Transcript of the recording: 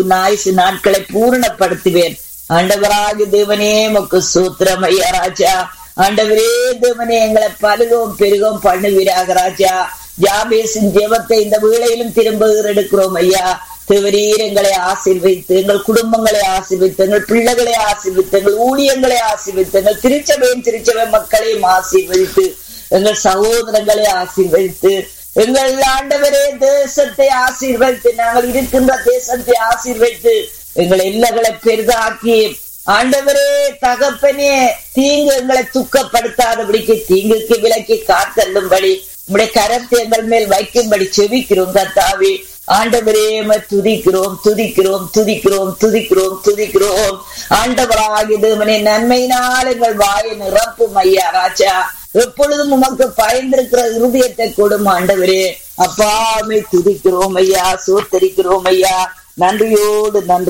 ஆயுசு நாட்களை பூரணப்படுத்துவேன் ஆண்டவராக தேவனே மக்கு சூத்திரம் ஐயா ராஜா ஆண்டவரே தேவனே எங்களை பலுகவும் பெருகவும் பண்ணுவீராக ராஜா ஜாபேசின் ஜெபத்தை இந்த வேளையிலும் திரும்ப எடுக்கிறோம் ஐயா தேவரீர் எங்களை ஆசீர்வைத்து எங்கள் குடும்பங்களை ஆசீர்வித்து எங்கள் பிள்ளைகளை ஆசீர்வித்து எங்கள் ஊழியங்களை ஆசீர்வித்து எங்கள் திருச்சபையின் திருச்சபை மக்களையும் ஆசீர்வதித்து எங்கள் சகோதரங்களை ஆசீர்வதித்து எங்கள் ஆண்டவரே தேசத்தை ஆசீர்வதித்து நாங்கள் இருக்கின்ற தேசத்தை ஆசீர்வதித்து எங்கள் எல்லைகளை பெரிதாக்கி ஆண்டவரே தகப்பனே தீங்கு எங்களை துக்கப்படுத்தாதபடிக்கு தீங்குக்கு விலக்கி காத்தள்ளும்படி உடைய கரத்தை எங்கள் மேல் வைக்கும்படி செவிக்கிறோம் கத்தாவே ஆண்டவரே துதிக்கிறோம் துதிக்கிறோம் துதிக்கிறோம் துதிக்கிறோம் துதிக்கிறோம் ஆண்டவராகி தேவனே நன்மையினால் எங்கள் வாயை நிரப்பும் ஐயா ராஜா எப்பொழுதும் உமக்கு பயந்திருக்கிற இருதயத்தை கொடும் ஆண்டவரே அப்பாமை துதிக்கிறோம் ஐயா சோத்தரிக்கிறோம் ஐயா நன்றியோடு நன்றி